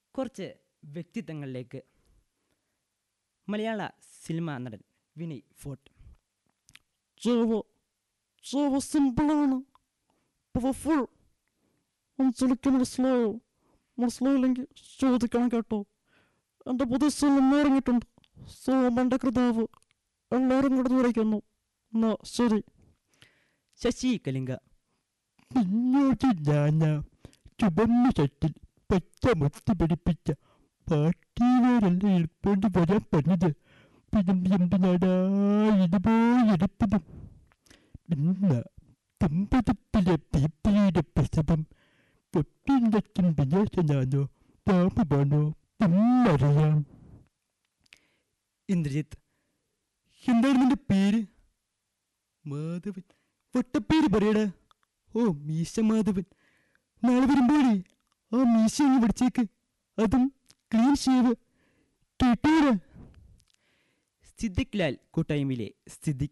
കുറച്ച് വ്യക്തിത്വങ്ങളിലേക്ക് മലയാള സിനിമാ നടൻ Vinay Forrt Java Java സിമ്പിളാണ് പവർഫുൾ മനസ്സിലേക്ക് മനസ്സിലായോ മനസ്സിലായില്ലെങ്കിൽ ചോദിക്കണം കേട്ടോ എൻ്റെ പുതിയ സിനിമ ഇറങ്ങിയിട്ടുണ്ട് സോമന്റെ കൃതാവ് എല്ലാവരും കൂടെ വിളിക്കുന്നു എന്നാ ശരി ശശി കലിംഗ പിന്നോട്ട് ഞാന ചുവന്ന ഷട്ടിൽ പച്ച മുത്തി പിടിപ്പിച്ച പാട്ടിയിലോരല്ല എളുപ്പേണ്ടി വരാൻ പറഞ്ഞത് പിന്നെ എന്തിനാടാ ഇതുപോലെ എടുത്തതും പിന്നെ തുമ്പതത്തിലെ പീപ്പിളിയുടെ പ്രസവം പൊട്ടിൻ്റെച്ചൻ വിദേശനാണോ പാപമാണോ എന്നറിയാം ഇന്ദ്രജിത്ത് എന്താണ് നിന്റെ പേര് മാധവൻ വട്ടപ്പേര് പറയടാ ഓ മീശ മാധവൻ നാളെ വരുമ്പോഴേ ആ മീശ അങ്ങ് പഠിച്ചേക്ക് അതും ക്ലീൻ ഷേവ് കേട്ടോടാ സിദ്ദിഖ് ലാൽ കൂട്ടായ്മയിലെ സിദ്ദിഖ്